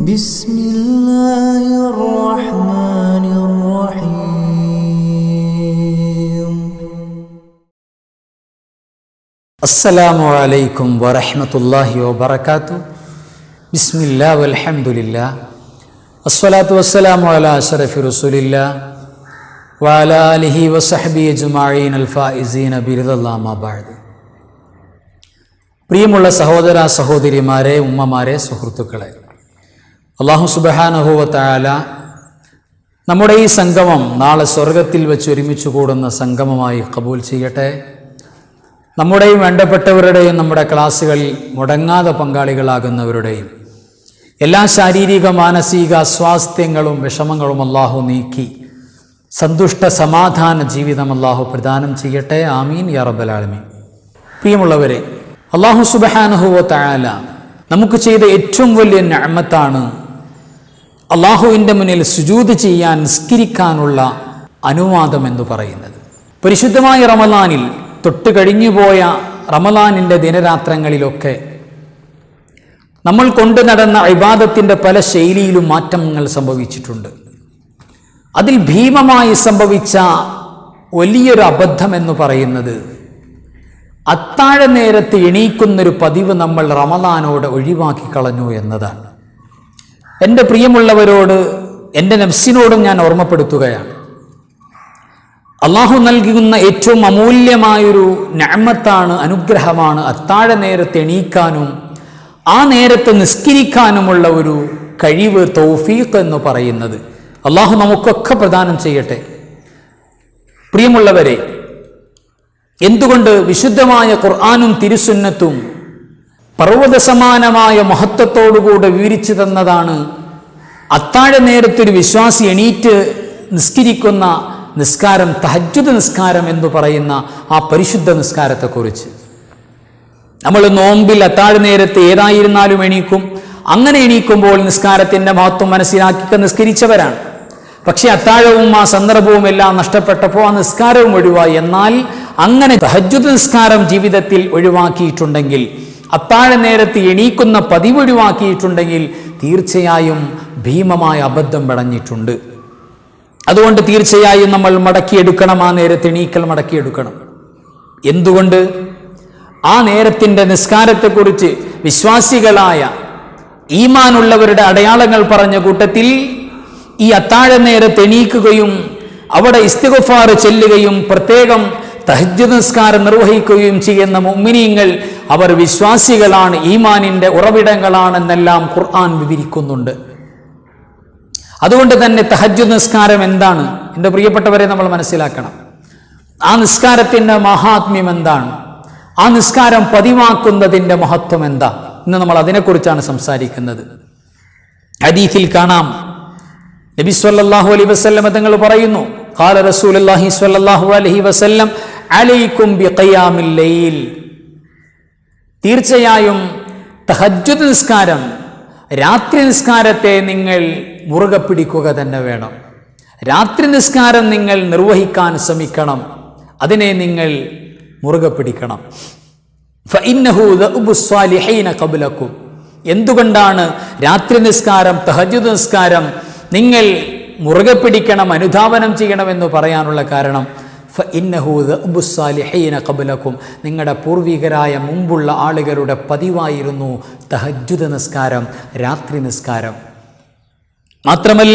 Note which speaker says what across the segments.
Speaker 1: بسم الله الرحمن الرحيم
Speaker 2: السلام عليكم ورحمة الله وبركاته بسم الله والحمد لله الصلاة والسلام على أشرف رسول الله وعلى آله وصحبه أجمعين الفائزين برضا الله ما بعد പ്രിയമുള്ള സഹോദര സഹോദരിമാരെ ഉമ്മമാരെ സുഹൃത്തുക്കളെ അള്ളാഹു സുബഹാനഹുവത്തായാല നമ്മുടെ ഈ സംഗമം നാളെ സ്വർഗത്തിൽ വെച്ച് ഒരുമിച്ച് കൂടുന്ന സംഗമമായി കബൂൽ ചെയ്യട്ടെ നമ്മുടെയും വേണ്ടപ്പെട്ടവരുടെയും നമ്മുടെ ക്ലാസ്സുകളിൽ മുടങ്ങാതെ പങ്കാളികളാകുന്നവരുടെയും എല്ലാ ശാരീരിക മാനസിക സ്വാസ്ഥ്യങ്ങളും വിഷമങ്ങളും അള്ളാഹു നീക്കി സന്തുഷ്ട സമാധാന ജീവിതം അള്ളാഹു പ്രദാനം ചെയ്യട്ടെ ആമീൻ യാ റബ്ബൽ ആലമീൻ പ്രിയമുള്ളവരെ അള്ളാഹു സുബഹാനഹുവ തയാല നമുക്ക് ചെയ്ത ഏറ്റവും വലിയ നഅമത്താണ് അള്ളാഹുവിൻ്റെ മുന്നിൽ സുജൂത് ചെയ്യാൻ നിസ്കരിക്കാനുള്ള അനുവാദം എന്ന് പറയുന്നത് പരിശുദ്ധമായ റമലാനിൽ തൊട്ട് കഴിഞ്ഞുപോയ റമലാനിൻ്റെ ദിനരാത്രങ്ങളിലൊക്കെ നമ്മൾ കൊണ്ടു നടന്ന ഇബാദത്തിൻ്റെ പല ശൈലിയിലും മാറ്റങ്ങൾ സംഭവിച്ചിട്ടുണ്ട് അതിൽ ഭീമമായി സംഭവിച്ച വലിയൊരു അബദ്ധം എന്ന് പറയുന്നത് അത്താഴ നേരത്ത് എണീക്കുന്നൊരു പതിവ് നമ്മൾ റമദാനോട് ഒഴിവാക്കി കളഞ്ഞു എന്നതാണ് എൻ്റെ പ്രിയമുള്ളവരോട് എൻ്റെ നഫ്സിനോടും ഞാൻ ഓർമ്മപ്പെടുത്തുകയാണ് അള്ളാഹു നൽകുന്ന ഏറ്റവും അമൂല്യമായൊരു നഅമത്താണ് അനുഗ്രഹമാണ് അത്താഴ നേരത്ത് എണീക്കാനും ആ നേരത്ത് നിസ്കരിക്കാനുമുള്ള ഒരു കഴിവ് തൗഫീഖ് എന്ന് പറയുന്നത് അള്ളാഹു നമുക്കൊക്കെ പ്രദാനം ചെയ്യട്ടെ പ്രിയമുള്ളവരെ എന്തുകൊണ്ട് വിശുദ്ധമായ ഖുർആാനും തിരുസുന്നത്തും പർവ്വത സമാനമായ മഹത്വത്തോടുകൂടെ വിവരിച്ചു തന്നതാണ് അത്താഴ നേരത്തൊരു വിശ്വാസി എണീറ്റ് നിസ്കരിക്കുന്ന നിസ്കാരം തഹജ്ജുദ് നിസ്കാരം എന്ന് പറയുന്ന ആ പരിശുദ്ധ നിസ്കാരത്തെക്കുറിച്ച് നമ്മൾ നോമ്പിൽ അത്താഴ നേരത്ത് ഏതായിരുന്നാലും എണീക്കും അങ്ങനെ എണീക്കുമ്പോൾ നിസ്കാരത്തിൻ്റെ മഹത്വം മനസ്സിലാക്കി നിസ്കരിച്ചവരാണ് പക്ഷെ അത്താഴവും ആ സന്ദർഭവും എല്ലാം നഷ്ടപ്പെട്ടപ്പോൾ ആ നിസ്കാരവും ഒഴിവായി എന്നാൽ അങ്ങനെ തഹജ്ജുദ് നിസ്കാരം ജീവിതത്തിൽ ഒഴിവാക്കിയിട്ടുണ്ടെങ്കിൽ അത്താഴ നേരത്ത് എണീക്കുന്ന പതിവ് ഒഴിവാക്കിയിട്ടുണ്ടെങ്കിൽ തീർച്ചയായും ഭീമമായ അബദ്ധം പടഞ്ഞിട്ടുണ്ട് അതുകൊണ്ട് തീർച്ചയായും നമ്മൾ മടക്കിയെടുക്കണം ആ നേരത്ത് എണീക്കൽ മടക്കിയെടുക്കണം എന്തുകൊണ്ട് ആ നേരത്തിൻ്റെ നിസ്കാരത്തെക്കുറിച്ച് വിശ്വാസികളായ ഈമാനുള്ളവരുടെ അടയാളങ്ങൾ പറഞ്ഞ കൂട്ടത്തിൽ ഈ അത്താഴ നേരത്ത് എണീക്കുകയും അവിടെ ഇസ്തിഗഫാർ ചെല്ലുകയും പ്രത്യേകം തഹജ്ജ് നിസ്കാരം നിർവഹിക്കുകയും ചെയ്യുന്ന മുമ്മിനീങ്ങൾ അവർ വിശ്വാസികളാണ് ഈമാനിൻ്റെ ഉറവിടങ്ങളാണെന്നെല്ലാം ഖുർആൻ വിവരിക്കുന്നുണ്ട് അതുകൊണ്ട് തന്നെ തഹജ്ജു നിസ്കാരം എന്താണ് എൻ്റെ പ്രിയപ്പെട്ടവരെ നമ്മൾ മനസ്സിലാക്കണം ആ നിസ്കാരത്തിൻ്റെ മഹാത്മ്യം എന്താണ് ആ നിസ്കാരം പതിവാക്കുന്നതിൻ്റെ മഹത്വം എന്താ ഇന്ന് നമ്മൾ അതിനെക്കുറിച്ചാണ് സംസാരിക്കുന്നത് ഹദീഫിൽ കാണാം നബി സ്വല്ലല്ലാഹു അലൈഹി വസല്ലം തങ്ങൾ പറയുന്നു ഖാല റസൂലുള്ളാഹി സ്വല്ലല്ലാഹു അലൈഹി വസല്ലം അലൈക്കും ബിഖിയാമിൽ ലൈൽ തീർച്ചയായും തഹജ്ജുദ് നിസ്കാരം രാത്രി നിസ്കാരത്തെ നിങ്ങൾ മുറുകെ പിടിക്കുക തന്നെ വേണം രാത്രി നിസ്കാരം നിങ്ങൾ നിർവഹിക്കാൻ ശ്രമിക്കണം അതിനെ നിങ്ങൾ മുറുകെ പിടിക്കണം ഫഇന്നഹു ദഅബു സ്വാലിഹീന ഖബ്ലക്കും എന്തുകൊണ്ടാണ് രാത്രി നിസ്കാരം തഹജ്ജുദ് നിസ്കാരം നിങ്ങൾ മുറുകെ പിടിക്കണം അനുധാവനം ചെയ്യണമെന്ന് പറയാനുള്ള കാരണം കബലക്കും നിങ്ങളുടെ പൂർവികരായ മുമ്പുള്ള ആളുകളുടെ പതിവായിരുന്നു തഹജ്ജുദ് നിസ്കാരം രാത്രി നിസ്കാരം മാത്രമല്ല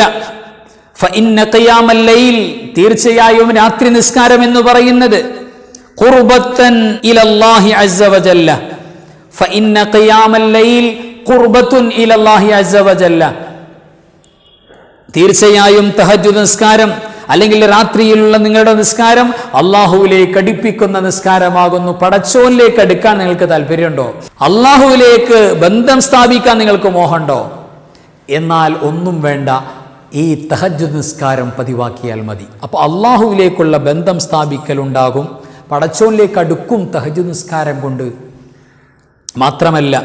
Speaker 2: തീർച്ചയായും രാത്രി നിസ്കാരം എന്ന് പറയുന്നത് ഖുർബത്തൻ ഇലല്ലാഹി അസ്സ വജല്ല ഫഇന്ന ഖിയാമൽ ലൈൽ ഖുർബത്തുൻ ഇലല്ലാഹി അസ്സ വജല്ല തീർച്ചയായും തഹജ്ജുദ് നിസ്കാരം അല്ലെങ്കിൽ രാത്രിയിലുള്ള നിങ്ങളുടെ നിസ്കാരം അള്ളാഹുവിലേക്ക് അടുപ്പിക്കുന്ന നിസ്കാരമാകുന്നു പടച്ചോനിലേക്ക് അടുക്കാൻ നിങ്ങൾക്ക് താല്പര്യമുണ്ടോ അള്ളാഹുവിലേക്ക് ബന്ധം സ്ഥാപിക്കാൻ നിങ്ങൾക്ക് മോഹമുണ്ടോ എന്നാൽ ഒന്നും വേണ്ട ഈ തഹജ്ജുദ് നിസ്കാരം പതിവാക്കിയാൽ മതി അപ്പോൾ അള്ളാഹുവിലേക്കുള്ള ബന്ധം സ്ഥാപിക്കലുണ്ടാകും പടച്ചോനിലേക്ക് അടുക്കും തഹജ്ജുദ് നിസ്കാരം കൊണ്ട് മാത്രമല്ല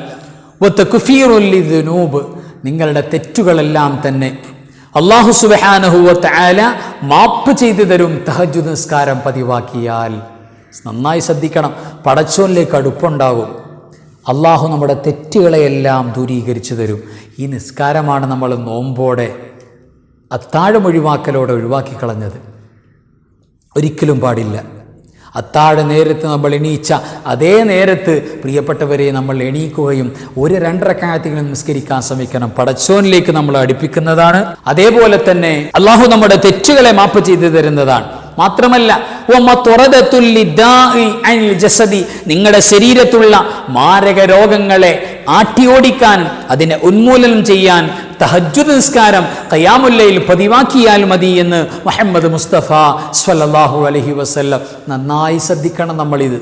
Speaker 2: നൂബ് നിങ്ങളുടെ തെറ്റുകളെല്ലാം തന്നെ അള്ളാഹു സുബഹാനഹുവത്ത് ആല മാപ്പ് ചെയ്തു തരും തഹജു നിസ്കാരം പതിവാക്കിയാൽ നന്നായി ശ്രദ്ധിക്കണം പടച്ചോനിലേക്ക് അടുപ്പുണ്ടാകും അള്ളാഹു നമ്മുടെ തെറ്റുകളെയെല്ലാം ദൂരീകരിച്ചു തരും ഈ നിസ്കാരമാണ് നമ്മൾ നോമ്പോടെ അത്താഴം ഒഴിവാക്കലോടെ ഒഴിവാക്കി കളഞ്ഞത് ഒരിക്കലും പാടില്ല അത്താഴ നേരത്ത് നമ്മൾ എണീച്ച അതേ നേരത്ത് പ്രിയപ്പെട്ടവരെ നമ്മൾ എണീക്കുകയും ഒരു രണ്ടരക്കാലത്തെങ്കിലും നിസ്കരിക്കാൻ ശ്രമിക്കണം പടച്ചോനിലേക്ക് നമ്മൾ അടുപ്പിക്കുന്നതാണ് അതേപോലെ തന്നെ അള്ളാഹു നമ്മുടെ തെറ്റുകളെ മാപ്പ് ചെയ്തു തരുന്നതാണ് മാത്രമല്ല വമ തുറദത്തുൽ ലിദ്ദാഇ അനിൽ ജസദി നിങ്ങളുടെ ശരീരത്തുള്ള മാരക രോഗങ്ങളെ ആട്ടിയോടിക്കാൻ അതിനെ ഉന്മൂലനം ചെയ്യാൻ തഹജ്ജുദ് നിസ്കാരം ഖയാമുല്ലയിൽ പതിവാക്കിയാൽ മതി എന്ന് മുഹമ്മദ് മുസ്തഫ സ്വല്ലല്ലാഹു അലൈഹി വസല്ലം നന്നായി ശ്രദ്ധിക്കണം നമ്മളിത്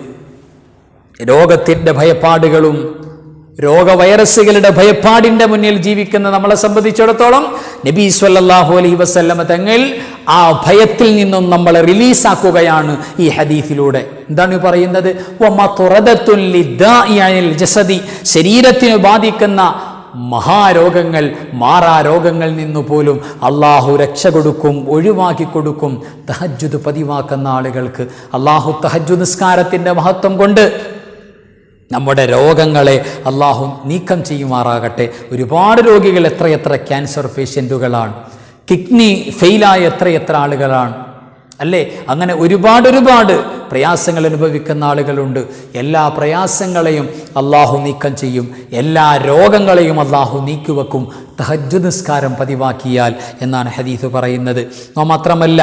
Speaker 2: രോഗത്തിൻ്റെ ഭയപ്പാടുകളും രോഗവൈറസുകളുടെ ഭയപ്പാടിൻ്റെ മുന്നിൽ ജീവിക്കുന്ന നമ്മളെ സംബന്ധിച്ചിടത്തോളം നബി സ്വല്ലല്ലാഹു അലൈഹി വസല്ലമ തങ്ങൾ ആ ഭയത്തിൽ നിന്നും നമ്മളെ റിലീസാക്കുകയാണ് ഈ ഹദീഫിലൂടെ എന്താണ് ഈ പറയുന്നത് വമ തുറദത്തുൻ ലിദ്ദാഇ അനിൽ ജസദി ശരീരത്തിന് ബാധിക്കുന്ന മഹാരോഗങ്ങൾ മാറാ രോഗങ്ങളിൽ നിന്നു പോലും അള്ളാഹു രക്ഷ കൊടുക്കും ഒഴിവാക്കി കൊടുക്കും തഹജ്ജുദ് പതിവാക്കുന്ന ആളുകൾക്ക് അള്ളാഹു തഹജ്ജു നിസ്കാരത്തിൻ്റെ മഹത്വം കൊണ്ട് നമ്മുടെ രോഗങ്ങളെ അള്ളാഹു നീക്കം ചെയ്യുമാറാകട്ടെ ഒരുപാട് രോഗികൾ എത്രയെത്ര ക്യാൻസർ പേഷ്യൻറ്റുകളാണ് കിഡ്നി ഫെയിലായ എത്രയെത്ര ആളുകളാണ് അല്ലേ അങ്ങനെ ഒരുപാട് ഒരുപാട് പ്രയാസങ്ങൾ അനുഭവിക്കുന്ന ആളുകളുണ്ട് എല്ലാ പ്രയാസങ്ങളെയും അള്ളാഹു നീക്കം ചെയ്യും എല്ലാ രോഗങ്ങളെയും അള്ളാഹു നീക്കിവെക്കും തഹജ്ജു നിസ്കാരം പതിവാക്കിയാൽ എന്നാണ് ഹദീസ് പറയുന്നത് മാത്രമല്ല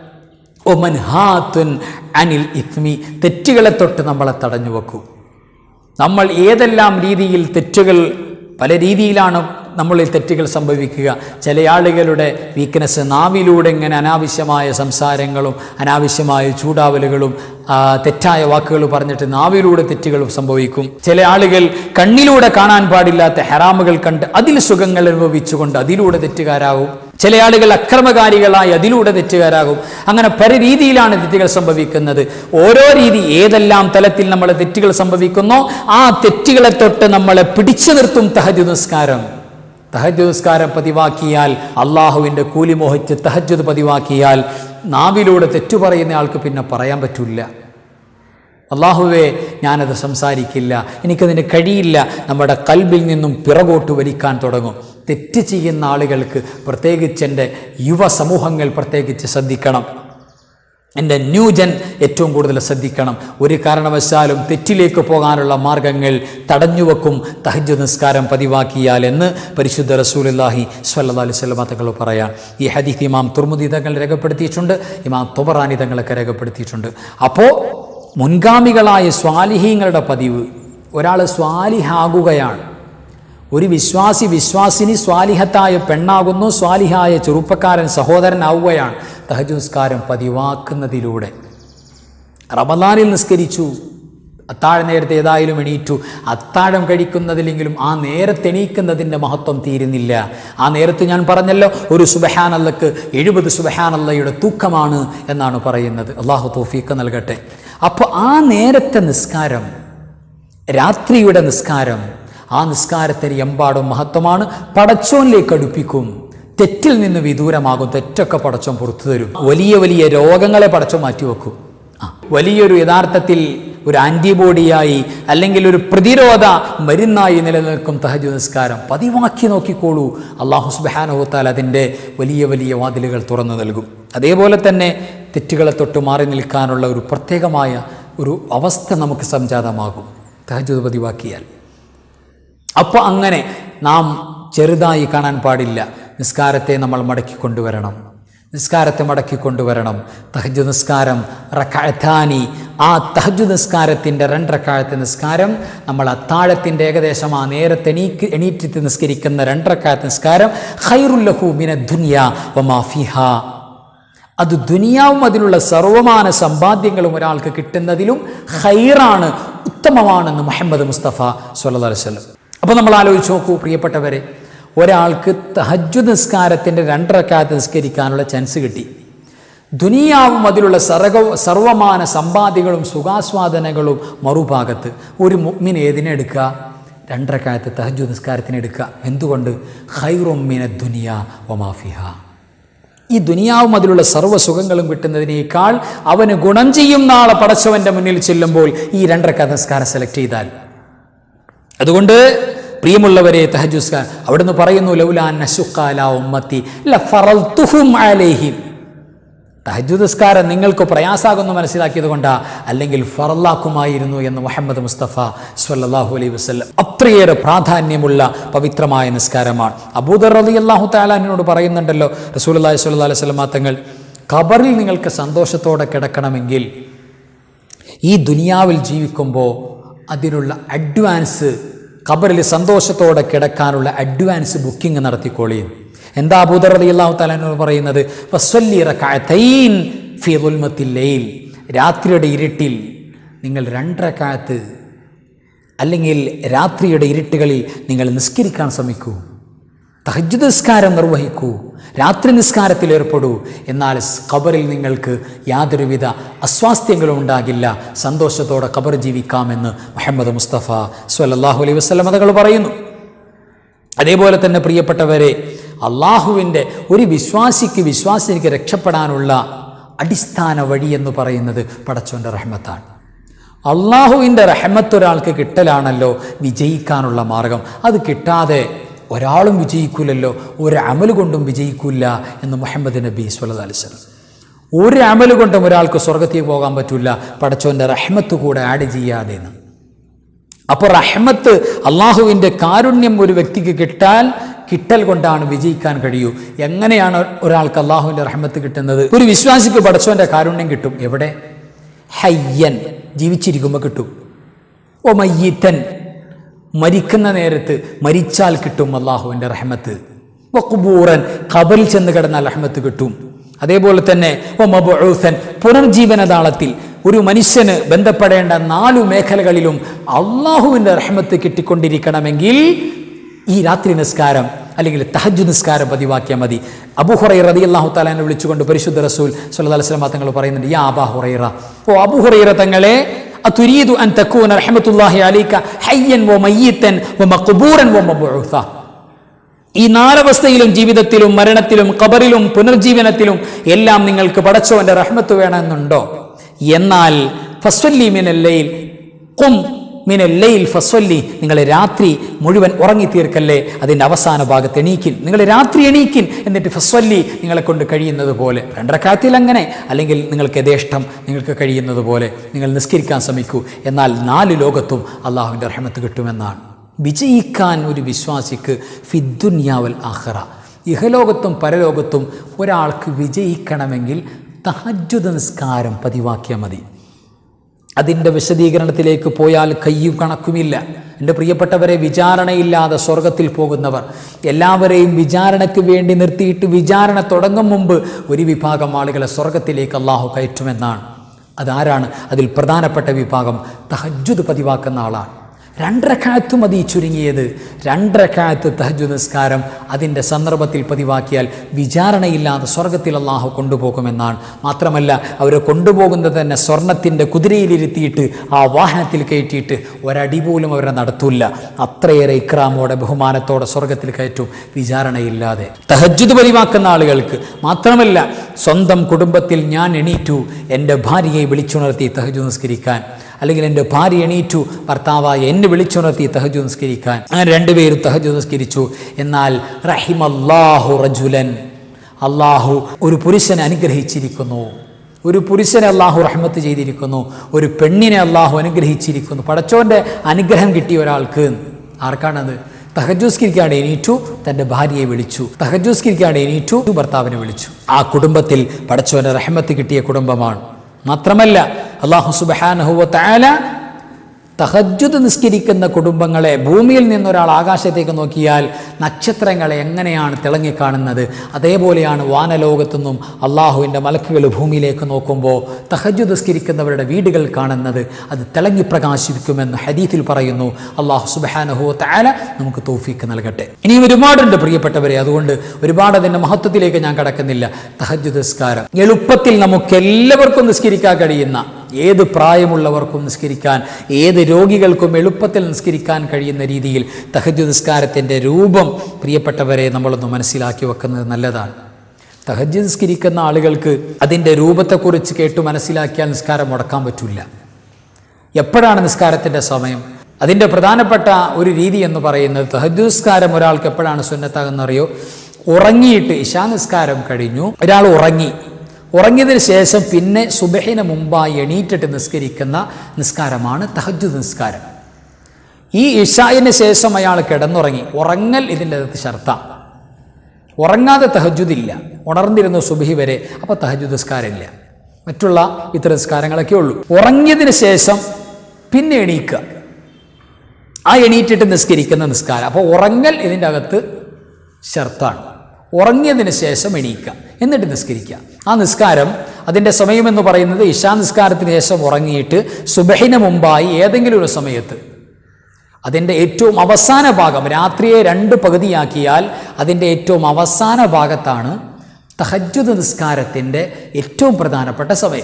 Speaker 2: ഒമൻ ഹാത്തുൻ അനിൽ ഇത്മി തെറ്റുകളെ തൊട്ട് നമ്മളെ തടഞ്ഞു വെക്കും നമ്മൾ ഏതെല്ലാം രീതിയിൽ തെറ്റുകൾ പല രീതിയിലാണ് നമ്മളിൽ തെറ്റുകൾ സംഭവിക്കുക ചില ആളുകളുടെ വീക്ക്നെസ് നാവിലൂടെ ഇങ്ങനെ അനാവശ്യമായ സംസാരങ്ങളും അനാവശ്യമായ ചൂടാവലുകളും ആ, തെറ്റായ വാക്കുകൾ പറഞ്ഞിട്ട് നാവിലൂടെ തെറ്റുകൾ സംഭവിക്കും ചില ആളുകൾ കണ്ണിലൂടെ കാണാൻ പാടില്ലാത്ത ഹെറാമുകൾ കണ്ട് അതിൽ സുഖങ്ങൾ അനുഭവിച്ചുകൊണ്ട് അതിലൂടെ തെറ്റുകാരാകും ചില ആളുകൾ അക്രമകാരികളായി അതിലൂടെ തെറ്റുകാരാകും അങ്ങനെ പല രീതിയിലാണ് തെറ്റുകൾ സംഭവിക്കുന്നത് ഓരോ രീതി ഏതെല്ലാം തലത്തിൽ നമ്മളെ തെറ്റുകൾ സംഭവിക്കുന്നോ ആ തെറ്റുകളെ തൊട്ട് നമ്മളെ പിടിച്ചു നിർത്തും തഹജ് നിസ്കാരം തഹജ് നിസ്കാരം പതിവാക്കിയാൽ അള്ളാഹുവിൻ്റെ കൂലി മോഹിച്ച് തഹജ്ജുദ് പതിവാക്കിയാൽ നാവിലൂടെ തെറ്റു പറയുന്ന ആൾക്ക് പിന്നെ പറയാൻ പറ്റില്ല അള്ളാഹുവേ ഞാനത് സംസാരിക്കില്ല എനിക്കതിന് കഴിയില്ല നമ്മുടെ കൽബിൽ നിന്നും പിറകോട്ട് വലിക്കാൻ തുടങ്ങും തെറ്റ് ചെയ്യുന്ന ആളുകൾക്ക് പ്രത്യേകിച്ച് എൻ്റെ യുവ സമൂഹങ്ങൾ പ്രത്യേകിച്ച് ശ്രദ്ധിക്കണം എൻ്റെ ന്യൂജൻ ഏറ്റവും കൂടുതൽ ശ്രദ്ധിക്കണം ഒരു കാരണവശാലും തെറ്റിലേക്ക് പോകാനുള്ള മാർഗങ്ങൾ തടഞ്ഞുവെക്കും തഹജ് നിസ്കാരം പതിവാക്കിയാൽ എന്ന് പരിശുദ്ധ റസൂലുല്ലാഹി സ്വല്ലാ അലൈഹി സ്വലമ തങ്ങൾ പറയാം ഈ ഹദീഫ് ഇമാം തുർമുദി തങ്ങൾ രേഖപ്പെടുത്തിയിട്ടുണ്ട് ഇമാം തുബറാനി തങ്ങളൊക്കെ രേഖപ്പെടുത്തിയിട്ടുണ്ട് അപ്പോൾ മുൻഗാമികളായ സ്വാലിഹീങ്ങളുടെ പതിവ് ഒരാൾ സ്വാലിഹാകുകയാണ് ഒരു വിശ്വാസി വിശ്വാസിനി സ്വാലിഹത്തായ പെണ്ണാകുന്നു സ്വാലിഹായ ചെറുപ്പക്കാരൻ സഹോദരനാവുകയാണ് തഹജ് നിസ്കാരം പതിവാക്കുന്നതിലൂടെ റമദാനിൽ നിസ്കരിച്ചു അത്താഴ നേരത്തെ ഏതായാലും എണീറ്റു അത്താഴം കഴിക്കുന്നതിലെങ്കിലും ആ നേരത്തെ എണീക്കുന്നതിൻ്റെ മഹത്വം തീരുന്നില്ല ആ നേരത്ത് ഞാൻ പറഞ്ഞല്ലോ ഒരു സുബഹാനല്ലക്ക് എഴുപത് സുബഹാനല്ലയുടെ തൂക്കമാണ് എന്നാണ് പറയുന്നത് അള്ളാഹു തോഫീക്ക് നൽകട്ടെ അപ്പോൾ ആ നേരത്തെ നിസ്കാരം രാത്രിയുടെ നിസ്കാരം ആ നിസ്കാരത്തിന് എമ്പാടും മഹത്വമാണ് പടച്ചോനിലേക്ക് അടുപ്പിക്കും തെറ്റിൽ നിന്ന് വിദൂരമാകും തെറ്റൊക്കെ പടച്ചോൻ പുറത്തു തരും വലിയ വലിയ രോഗങ്ങളെ പടച്ചോൻ മാറ്റിവെക്കും ആ, വലിയൊരു യഥാർത്ഥത്തിൽ ഒരു ആൻറ്റിബോഡിയായി അല്ലെങ്കിൽ ഒരു പ്രതിരോധ മരുന്നായി നിലനിൽക്കും തഹജു നിസ്കാരം പതിവാക്കി നോക്കിക്കോളൂ അള്ളാഹു സുബാനുഹത്താൽ അതിൻ്റെ വലിയ വലിയ വാതിലുകൾ തുറന്നു നൽകും അതേപോലെ തന്നെ തെറ്റുകളെ തൊട്ട് മാറി നിൽക്കാനുള്ള ഒരു പ്രത്യേകമായ ഒരു അവസ്ഥ നമുക്ക് സംജാതമാകും തഹജുദ് പതിവാക്കിയാൽ അപ്പോൾ അങ്ങനെ നാം ചെറുതായി കാണാൻ പാടില്ല നിസ്കാരത്തെ നമ്മൾ മടക്കി കൊണ്ടുവരണം നിസ്കാരത്തെ മടക്കി കൊണ്ടുവരണം തഹജ് നിസ്കാരം റക്കായത്താനി ആ തഹജ് നിസ്കാരത്തിൻ്റെ രണ്ട് റക്കായത്തെ നിസ്കാരം നമ്മൾ അത്താഴത്തിൻ്റെ ഏകദേശം ആ നേരത്തെ എണീക്ക് എണീറ്റിട്ട് നിസ്കരിക്കുന്ന രണ്ട് റക്കായത്തെ നിസ്കാരം ഖൈറുല്ലഹു മിന ദുനിയ വമാഫിഹ അത് ദുനിയാവും അതിലുള്ള സർവമാന സമ്പാദ്യങ്ങളും ഒരാൾക്ക് കിട്ടുന്നതിലും ഹൈറാണ് ഉത്തമമാണെന്ന് മുഹമ്മദ് മുസ്തഫ സല്ലല്ലാഹു അലൈഹി വസല്ലം അപ്പോൾ നമ്മൾ ആലോചിച്ച് നോക്കൂ പ്രിയപ്പെട്ടവരെ ഒരാൾക്ക് തഹജ്ജു നിസ്കാരത്തിൻ്റെ രണ്ടരക്കാലത്ത് നിസ്കരിക്കാനുള്ള ചാൻസ് കിട്ടി ദുനിയാവും അതിലുള്ള സർഗ സർവമാന സമ്പാദ്യങ്ങളും സുഖാസ്വാദനങ്ങളും മറുഭാഗത്ത് ഒരു മുഗ്മിൻ ഏതിനെടുക്കുക രണ്ടരക്കാലത്ത് തഹജ്ജു നിസ്കാരത്തിന് എടുക്കുക എന്തുകൊണ്ട് ഹൈറുമിന ദുനിയ ഒമാഫിഹ ഈ ദുനിയാവും അതിലുള്ള സർവ്വ സുഖങ്ങളും കിട്ടുന്നതിനേക്കാൾ അവന് ഗുണം ചെയ്യും നാളെ പടച്ചവൻ്റെ മുന്നിൽ ചെല്ലുമ്പോൾ ഈ രണ്ടരക്ക നിസ്കാരം സെലക്ട് ചെയ്താൽ അതുകൊണ്ട് പ്രിയമുള്ളവരെ തഹജുസ്കാർ അവിടുന്ന് പറയുന്നു ലൗലാൻ നശുക്കാല ഉമ്മത്തി ലഫറൽതുഹും അലൈഹിം തഹജുദസ്കാരം നിങ്ങൾക്ക് പ്രയാസാകുന്നു മനസ്സിലാക്കിയത് കൊണ്ടാ അല്ലെങ്കിൽ ഫറല്ലാക്കുമായിരുന്നു എന്ന് മുഹമ്മദ് മുസ്തഫ സ്വല്ലല്ലാഹു അലൈഹി വസല്ലം അത്രയേറെ പ്രാധാന്യമുള്ള പവിത്രമായ നിസ്കാരമാണ് അബൂദർ റളി അള്ളാഹു താലാനോട് പറയുന്നുണ്ടല്ലോ റസൂലുള്ളാഹി സ്വല്ലല്ലാഹു അലൈഹി വസല്ലം തങ്ങൾ ഖബറിൽ നിങ്ങൾക്ക് സന്തോഷത്തോടെ കിടക്കണമെങ്കിൽ ഈ ദുനിയാവിൽ ജീവിക്കുമ്പോൾ അതിനുള്ള അഡ്വാൻസ് ഖബറിൽ സന്തോഷത്തോടെ കിടക്കാനുള്ള അഡ്വാൻസ് ബുക്കിംഗ് നടത്തിക്കോളിയും എന്താ അബൂദർ അലി അള്ളാഹു താലാനോട് പറയുന്നത് വസ്വല്ലി റകഅത്തൈൻ ഫീ ദുൽമത്തിൽ ലൈൽ രാത്രിയുടെ ഇരുട്ടിൽ നിങ്ങൾ രണ്ടരക്കാലത്ത് അല്ലെങ്കിൽ രാത്രിയുടെ ഇരുട്ടുകളിൽ നിങ്ങൾ നിസ്കരിക്കാൻ ശ്രമിക്കൂ തഹജ്ജുദ് നിസ്കാരം നിർവഹിക്കൂ രാത്രി നിസ്കാരത്തിൽ ഏർപ്പെടൂ എന്നാൽ ഖബറിൽ നിങ്ങൾക്ക് യാതൊരുവിധ അസ്വാസ്ഥ്യങ്ങളും ഉണ്ടാകില്ല സന്തോഷത്തോടെ ഖബർ ജീവിക്കാമെന്ന് മുഹമ്മദ് മുസ്തഫ സ്വല്ലല്ലാഹു അലൈഹി വസല്ലം അതുകൾ പറയുന്നു അതേപോലെ തന്നെ പ്രിയപ്പെട്ടവരെ അള്ളാഹുവിൻ്റെ ഒരു വിശ്വാസിക്ക് വിശ്വാസിനിക്ക് രക്ഷപ്പെടാനുള്ള അടിസ്ഥാന വഴി എന്ന് പറയുന്നത് പടച്ചോൻ്റെ റഹ്മത്താണ് അള്ളാഹുവിൻ്റെ റഹ്മത്ത് ഒരാൾക്ക് കിട്ടലാണല്ലോ വിജയിക്കാനുള്ള മാർഗം അത് കിട്ടാതെ ഒരാളും വിജയിക്കൂലല്ലോ ഒരു അമൽ കൊണ്ടും വിജയിക്കില്ല എന്ന് മുഹമ്മദ് നബി സ്വല്ലല്ലാഹു അലൈഹി വസല്ലം ഒരു അമൽ കൊണ്ടും ഒരാൾക്ക് സ്വർഗത്തിൽ പോകാൻ പറ്റില്ല പടച്ചോൻ്റെ റഹ്മത്ത് കൂടെ ആഡ് ചെയ്യാതെ എന്ന് അപ്പോൾ റഹ്മത്ത് അള്ളാഹുവിൻ്റെ കാരുണ്യം ഒരു വ്യക്തിക്ക് കിട്ടാൻ കിട്ടൽ കൊണ്ടാണ് വിജയിക്കാൻ കഴിയൂ എങ്ങനെയാണ് ഒരാൾക്ക് അള്ളാഹുവിൻ്റെ റഹ്മത്ത് കിട്ടുന്നത് ഒരു വിശ്വാസിക്ക് പടച്ചോൻ്റെ കാരുണ്യം കിട്ടും എവിടെ ഹയ്യൻ ജീവിച്ചിരിക്കുമ്പോൾ കിട്ടും ഓ മയ്യത്തൻ മരിക്കുന്ന നേരത്ത് മരിച്ചാൽ കിട്ടും അള്ളാഹുവിൻ്റെ റഹ്മത്ത് വക്കുബൂറൻ ഖബറിൽ ചെന്ന് കിടന്നാൽ റഹ്മത്ത് കിട്ടും അതേപോലെ തന്നെ ഓ മബൂസൻ പുനർജീവനതാളത്തിൽ ഒരു മനുഷ്യന് ബന്ധപ്പെടേണ്ട നാലു മേഖലകളിലും അള്ളാഹുവിൻ്റെ റഹ്മത്ത് കിട്ടിക്കൊണ്ടിരിക്കണമെങ്കിൽ ഈ രാത്രി നിസ്കാരം അല്ലെങ്കിൽ തഹജ് നിസ്കാരം പതിവാക്കിയാൽ മതി അബുഹുറൈ റതി അള്ളാഹു താലാനെ വിളിച്ചുകൊണ്ട് പരിശുദ്ധ റസൂൽ സല്ലല്ലാഹു അലൈഹി വസല്ലം തങ്ങൾ പറയുന്നുണ്ട് യാ അബാ ഹുറൈറ ഓ അബു ഹുറൈറ തങ്ങളെ അതുരീദു അൻ തകൂന റഹ്മത്തുള്ളാഹി അലൈക ഹയ്യൻ വ മയ്യിത്തൻ വ മഖ്ബൂറൻ വ മബ്ഊസ ഈ നാലവസ്ഥയിലും ജീവിതത്തിലും മരണത്തിലും ഖബറിലും പുനർജീവനത്തിലും എല്ലാം നിങ്ങൾക്ക് പടച്ചവന്റെ റഹ്മത്ത് വേണമെന്നുണ്ടോ എന്നാൽ ഫസ്വല്ലി മിനല്ലയിൽ കും മിനല്ലയിൽ ഫസ്വല്ലി നിങ്ങൾ രാത്രി മുഴുവൻ ഉറങ്ങിത്തീർക്കല്ലേ അതിൻ്റെ അവസാന ഭാഗത്ത് എണീക്കിൻ നിങ്ങൾ രാത്രി എണീക്കിൻ എന്നിട്ട് ഫസ്വല്ലി നിങ്ങളെ കൊണ്ട് കഴിയുന്നത് പോലെ രണ്ടരക്കാലത്തിൽ അങ്ങനെ അല്ലെങ്കിൽ നിങ്ങൾക്ക് യഥേഷ്ടം നിങ്ങൾക്ക് കഴിയുന്നത് പോലെ നിങ്ങൾ നിസ്കരിക്കാൻ ശ്രമിക്കൂ എന്നാൽ നാല് ലോകത്തും അള്ളാഹുവിൻ്റെ റഹ്മത്ത് കിട്ടുമെന്നാണ് വിജയിക്കാൻ ഒരു വിശ്വാസിക്ക് ഫിദ്ദുന്യാവൽ ആഹ്റ ഇഹലോകത്തും പരലോകത്തും ഒരാൾക്ക് വിജയിക്കണമെങ്കിൽ തഹജ്ജുദ് നിസ്കാരം പതിവാക്കിയാൽ മതി അതിൻ്റെ വിശദീകരണത്തിലേക്ക് പോയാൽ കയ്യും കണക്കുമില്ല എൻ്റെ പ്രിയപ്പെട്ടവരെ വിചാരണയില്ലാതെ സ്വർഗത്തിൽ പോകുന്നവർ എല്ലാവരെയും വിചാരണയ്ക്ക് വേണ്ടി നിർത്തിയിട്ട് വിചാരണ തുടങ്ങും മുമ്പ് ഒരു വിഭാഗം ആളുകളെ സ്വർഗത്തിലേക്ക് അള്ളാഹു കയറ്റുമെന്നാണ് അതാരാണ് അതിൽ പ്രധാനപ്പെട്ട വിഭാഗം തഹജ്ജുദ് പതിവാക്കുന്ന ആളാണ് രണ്ടരക്കാലത്ത് മതി ചുരുങ്ങിയത് രണ്ടരക്കാലത്ത് തഹജു നിസ്കാരം അതിൻ്റെ സന്ദർഭത്തിൽ പതിവാക്കിയാൽ വിചാരണയില്ലാതെ സ്വർഗത്തിൽ അള്ളാഹു കൊണ്ടുപോകുമെന്നാണ് മാത്രമല്ല അവരെ കൊണ്ടുപോകുന്നത് തന്നെ സ്വർണത്തിൻ്റെ കുതിരയിലിരുത്തിയിട്ട് ആ വാഹനത്തിൽ കയറ്റിയിട്ട് ഒരടി പോലും അവരെ നടത്തൂല്ല അത്രയേറെ ഇക്രാമോടെ ബഹുമാനത്തോടെ സ്വർഗത്തിൽ കയറ്റും വിചാരണയില്ലാതെ തഹജുദ് പതിവാക്കുന്ന ആളുകൾക്ക് മാത്രമല്ല സ്വന്തം കുടുംബത്തിൽ ഞാൻ എണീറ്റു എൻ്റെ ഭാര്യയെ വിളിച്ചുണർത്തി തഹജു നിസ്കരിക്കാൻ അല്ലെങ്കിൽ എൻ്റെ ഭാര്യ എണീറ്റു ഭർത്താവായ എന്നെ വിളിച്ചുണർത്തി തഹജു നിസ്കരിക്കാൻ അങ്ങനെ രണ്ടുപേരും തഹജു നിസ്കരിച്ചു എന്നാൽ റഹിമല്ലാഹു റജുലൻ അള്ളാഹു ഒരു പുരുഷനെ അനുഗ്രഹിച്ചിരിക്കുന്നു ഒരു പുരുഷനെ അള്ളാഹു റഹ്മത്ത് ചെയ്തിരിക്കുന്നു ഒരു പെണ്ണിനെ അള്ളാഹു അനുഗ്രഹിച്ചിരിക്കുന്നു പടച്ചോൻ്റെ അനുഗ്രഹം കിട്ടിയ ഒരാൾക്ക് ആർക്കാണത് തഹജൂസ്കരിക്കാണ്ട് എണീറ്റു തൻ്റെ ഭാര്യയെ വിളിച്ചു തഹജൂസ്കരിക്കാണ്ട് എണീറ്റു ഭർത്താവിനെ വിളിച്ചു ആ കുടുംബത്തിൽ പടച്ചോൻ്റെ റഹ്മത്ത് കിട്ടിയ കുടുംബമാണ് മാത്രമല്ല അള്ളാഹു സുബാനഹുവ താല തഹജ്ജുദ് നിസ്കരിക്കുന്ന കുടുംബങ്ങളെ ഭൂമിയിൽ നിന്നൊരാൾ ആകാശത്തേക്ക് നോക്കിയാൽ നക്ഷത്രങ്ങളെ എങ്ങനെയാണ് തിളങ്ങിക്കാണുന്നത് അതേപോലെയാണ് വാനലോകത്തുനിന്നും അള്ളാഹുവിൻ്റെ മലക്കുകൾ ഭൂമിയിലേക്ക് നോക്കുമ്പോൾ തഹജ്ജുദ് നിസ്കരിക്കുന്നവരുടെ വീടുകൾ കാണുന്നത് അത് തിളങ്ങി പ്രകാശിക്കുമെന്ന് ഹദീത്തിൽ പറയുന്നു അള്ളാഹു സുബാനഹു താല നമുക്ക് തോഫിക്ക് നൽകട്ടെ ഇനിയും ഒരുപാടുണ്ട് പ്രിയപ്പെട്ടവരെ അതുകൊണ്ട് ഒരുപാട് അതിൻ്റെ മഹത്വത്തിലേക്ക് ഞാൻ കടക്കുന്നില്ല തഹജ്ജുദ് നിസ്കാരം എളുപ്പത്തിൽ നമുക്ക് എല്ലാവർക്കും നിസ്കരിക്കാൻ കഴിയുന്ന ഏത് പ്രായമുള്ളവർക്കും നിസ്കരിക്കാൻ ഏത് രോഗികൾക്കും എളുപ്പത്തിൽ നിസ്കരിക്കാൻ കഴിയുന്ന രീതിയിൽ തഹജ് നിസ്കാരത്തിൻ്റെ രൂപം പ്രിയപ്പെട്ടവരെ നമ്മളൊന്ന് മനസ്സിലാക്കി വെക്കുന്നത് നല്ലതാണ് തഹജ് നിസ്കരിക്കുന്ന ആളുകൾക്ക് അതിൻ്റെ രൂപത്തെക്കുറിച്ച് കേട്ട് മനസ്സിലാക്കിയാൽ നിസ്കാരം മുടക്കാൻ പറ്റില്ല എപ്പോഴാണ് നിസ്കാരത്തിൻ്റെ സമയം അതിൻ്റെ പ്രധാനപ്പെട്ട ഒരു രീതി എന്ന് പറയുന്നത് തഹജ് നിസ്കാരം ഒരാൾക്ക് എപ്പോഴാണ് സുന്നത്താകുന്നറിയോ ഉറങ്ങിയിട്ട് ഇശാ നിസ്കാരം കഴിഞ്ഞു ഒരാൾ ഉറങ്ങി ഉറങ്ങിയതിന് ശേഷം പിന്നെ സുബഹിന് മുമ്പായി എണീറ്റിട്ട് നിസ്കരിക്കുന്ന നിസ്കാരമാണ് തഹജ് നിസ്കാരം ഈ ഇഷായിന് ശേഷം അയാൾ കിടന്നുറങ്ങി ഉറങ്ങൽ ഇതിൻ്റെ അകത്ത് ഷർത്ത ഉറങ്ങാതെ തഹജുദില്ല ഉണർന്നിരുന്നു സുബഹി വരെ അപ്പോൾ തഹജുദ് നിസ്കാരമില്ല മറ്റുള്ള ഇത്തരം നിസ്കാരങ്ങളൊക്കെ ഉള്ളൂ ഉറങ്ങിയതിന് ശേഷം പിന്നെ എണീക്കുക ആ എണീറ്റിട്ട് നിസ്കരിക്കുന്ന നിസ്കാരം അപ്പോൾ ഉറങ്ങൽ ഇതിൻ്റെ അകത്ത് ഷർത്താണ് ഉറങ്ങിയതിന് ശേഷം എണീക്കുക എന്നിട്ട് നിസ്കരിക്കുക ആ നിസ്കാരം അതിൻ്റെ സമയമെന്ന് പറയുന്നത് ഇഷാ നിസ്കാരത്തിന് ശേഷം ഉറങ്ങിയിട്ട് സുബഹിന് മുമ്പായി ഏതെങ്കിലും ഒരു സമയത്ത് അതിൻ്റെ ഏറ്റവും അവസാന ഭാഗം രാത്രിയെ രണ്ട് പകുതിയാക്കിയാൽ അതിൻ്റെ ഏറ്റവും അവസാന ഭാഗത്താണ് തഹജ്ജുദ് നിസ്കാരത്തിൻ്റെ ഏറ്റവും പ്രധാനപ്പെട്ട സമയം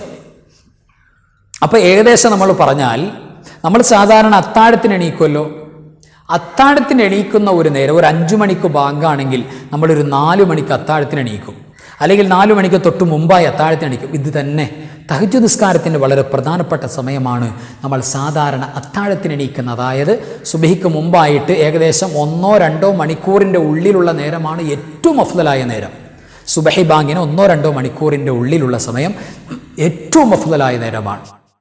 Speaker 2: അപ്പോൾ ഏകദേശം നമ്മൾ പറഞ്ഞാൽ നമ്മൾ സാധാരണ അത്താഴത്തിന് എണീക്കുമല്ലോ അത്താഴത്തിന് എണീക്കുന്ന ഒരു നേരം ഒരു അഞ്ചു മണിക്ക് ബാങ്കാണെങ്കിൽ നമ്മളൊരു നാല് മണിക്ക് അത്താഴത്തിന് എണീക്കും അല്ലെങ്കിൽ നാലു മണിക്ക് തൊട്ട് മുമ്പായി അത്താഴത്തിന് എണീക്കും ഇത് തന്നെ തഹജ് നിസ്കാരത്തിൻ്റെ വളരെ പ്രധാനപ്പെട്ട സമയമാണ് നമ്മൾ സാധാരണ അത്താഴത്തിന് എണീക്കുന്നത് അതായത് സുബഹിക്ക് മുമ്പായിട്ട് ഏകദേശം ഒന്നോ രണ്ടോ മണിക്കൂറിൻ്റെ ഉള്ളിലുള്ള നേരമാണ് ഏറ്റവും അഫ്ദലായ നേരം സുബഹി ബാങ്കിന് ഒന്നോ രണ്ടോ മണിക്കൂറിൻ്റെ ഉള്ളിലുള്ള സമയം ഏറ്റവും അഫ്ദലായ നേരമാണ്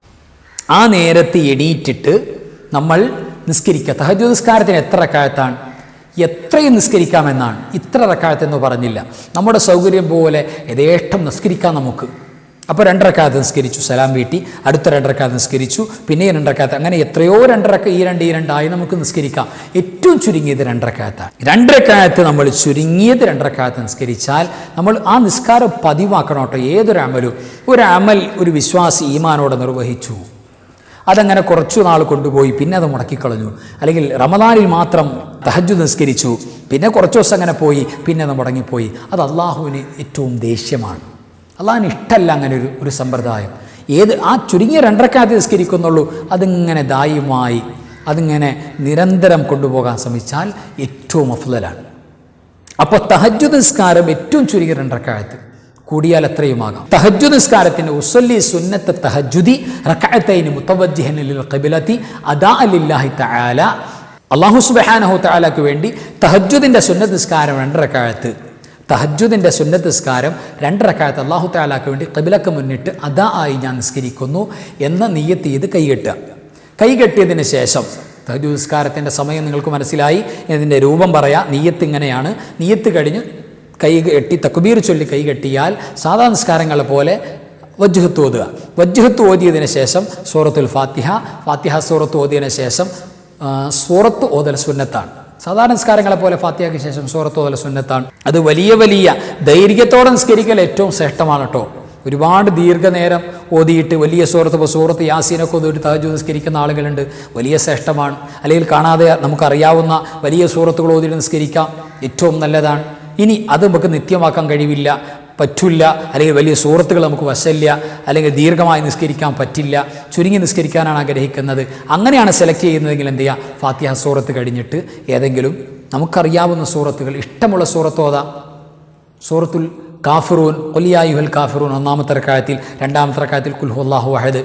Speaker 2: ആ നേരത്ത് എണീറ്റിട്ട് നമ്മൾ നിസ്കരിക്കുക തഹജ് നിസ്കാരത്തിന് എത്ര റക്കായത്താണ് എത്രയും നിസ്കരിക്കാമെന്നാണ് ഇത്ര റക്കായത്തെന്ന് പറഞ്ഞില്ല നമ്മുടെ സൗകര്യം പോലെ യഥേഷ്ടം നിസ്കരിക്കാം നമുക്ക് അപ്പോൾ രണ്ടരക്കാലത്ത് നിസ്കരിച്ചു സലാം വീട്ടി അടുത്ത രണ്ടരക്കാലത്ത് നിസ്കരിച്ചു പിന്നെ രണ്ടരക്കാലത്ത് അങ്ങനെ എത്രയോ രണ്ടരക്ക ഈ രണ്ട് ഈ രണ്ടായി നമുക്ക് നിസ്കരിക്കാം ഏറ്റവും ചുരുങ്ങിയത് രണ്ടരക്കാലത്താണ് രണ്ടരക്കാലത്ത് നമ്മൾ ചുരുങ്ങിയത് രണ്ടരക്കാലത്ത് നിസ്കരിച്ചാൽ നമ്മൾ ആ നിസ്കാരം പതിവാക്കണം കേട്ടോ ഏതൊരു അമലും ഒരു അമൽ ഒരു വിശ്വാസി ഈമാനോടെ നിർവഹിച്ചു അതങ്ങനെ കുറച്ചു നാൾ കൊണ്ടുപോയി പിന്നെ അത് മുടക്കിക്കളഞ്ഞു അല്ലെങ്കിൽ റമദാനിൽ മാത്രം തഹജ് നിസ്കരിച്ചു പിന്നെ കുറച്ച് ദിവസം അങ്ങനെ പോയി പിന്നെ അത് മുടങ്ങിപ്പോയി അത് അള്ളാഹുവിന് ഏറ്റവും ദേഷ്യമാണ് അള്ളാഹിന് ഇഷ്ടമല്ല അങ്ങനെ ഒരു ഒരു സമ്പ്രദായം ഏത് ആ ചുരുങ്ങിയ രണ്ടരക്കാലത്ത് നിസ്കരിക്കുന്നുള്ളൂ അതിങ്ങനെ ദായുമായി അതിങ്ങനെ നിരന്തരം കൊണ്ടുപോകാൻ ശ്രമിച്ചാൽ ഏറ്റവും അഫ്ലലാണ് അപ്പോൾ തഹജ് നിസ്കാരം ഏറ്റവും ചുരുങ്ങിയ രണ്ടരക്കാലത്ത് കൂടിയാൽ എത്രയുമാകാം തഹജു നിസ്കാരത്തിന്റെ ഉസല്ലി സുന്നത്ത് തഹജുദി റക്കഅത്തൈനി മുത്തവജ്ജിഹൻ ലിൽ ഖിബ്ലത്തി അദാ ലില്ലാഹി തആല അല്ലാഹു സുബ്ഹാനഹു തആലക്ക് വേണ്ടി തഹജുദിന്റെ സുന്നത്ത് നിസ്കാരം രണ്ടരക്കാലത്ത് തഹജുദിന്റെ സുന്നത്ത് നിസ്കാരം രണ്ടരക്കാലത്ത് അല്ലാഹു തആലാക്ക് വേണ്ടി ഖിബ്ലക്ക് മുന്നിട്ട് അദാ ആയി ഞാൻ നിസ്കരിക്കുന്നു എന്ന നിയ്യത്ത് ചെയ്ത് കൈകെട്ടുക കൈകെട്ടിയതിന് ശേഷം തഹജു നിസ്കാരത്തിൻ്റെ സമയം നിങ്ങൾക്ക് മനസ്സിലായി ഇതിൻ്റെ രൂപം പറയാം നീയത്ത് ഇങ്ങനെയാണ് നീയത്ത് കഴിഞ്ഞ് കൈ കെട്ടി തക്കുബീർ ചൊല്ലി കൈ കെട്ടിയാൽ സാധാ നിസ്കാരങ്ങളെ പോലെ വജ്ജുഹത്ത് ഓതുക വജ്ജുഹത്ത് ഓതിയതിന് ശേഷം സൂറത്തുൽ ഫാത്തിഹ ഫാത്തിഹ സൂറത്ത് ഓതിയതിന് ശേഷം ആ, സൂറത്ത് ഓതൽ സുന്നത്താണ് സാധാരണ നിസ്കാരങ്ങളെ പോലെ ഫാത്തിഹയ്ക്ക് ശേഷം സൂറത്ത് ഓതൽ സുന്നത്താണ് അത് വലിയ വലിയ ദൈർഘ്യത്തോടെ നിസ്കരിക്കൽ ഏറ്റവും ശ്രേഷ്ഠമാണ് കേട്ടോ ഒരുപാട് ദീർഘനേരം ഓതിയിട്ട് വലിയ സൂറത്ത് ഇപ്പോൾ സൂറത്ത് യാസീനൊക്കെ ഓതിയിട്ട് തഹജു നിസ്കരിക്കുന്ന ആളുകളുണ്ട് വലിയ ശ്രേഷ്ഠമാണ് അല്ലെങ്കിൽ കാണാതെ നമുക്കറിയാവുന്ന വലിയ സൂറത്തുകൾ ഓതിയിട്ട് നിസ്കരിക്കാം ഏറ്റവും നല്ലതാണ് ഇനി അത് നമുക്ക് നിത്യമാക്കാൻ കഴിവില്ല പറ്റില്ല അല്ലെങ്കിൽ വലിയ സുഹൃത്തുക്കൾ നമുക്ക് വശമില്ല അല്ലെങ്കിൽ ദീർഘമായി നിസ്കരിക്കാൻ പറ്റില്ല ചുരുങ്ങി നിസ്കരിക്കാനാണ് ആഗ്രഹിക്കുന്നത് അങ്ങനെയാണ് സെലക്ട് ചെയ്യുന്നതെങ്കിൽ എന്ത് ചെയ്യുക ഫാത്തിഹ സൂറത്ത് കഴിഞ്ഞിട്ട് ഏതെങ്കിലും നമുക്കറിയാവുന്ന സൂറത്തുകൾ ഇഷ്ടമുള്ള സൂറത്ത് ഓതാം സൂറത്തുൽ കാഫിറൂൻ കൊലിയായുഹൽ കാഫിറൂൻ ഒന്നാമത്തെ റക്കായത്തിൽ രണ്ടാമത്തെ റക്കായത്തിൽ കുൽഹുല്ലാഹു വഹദ്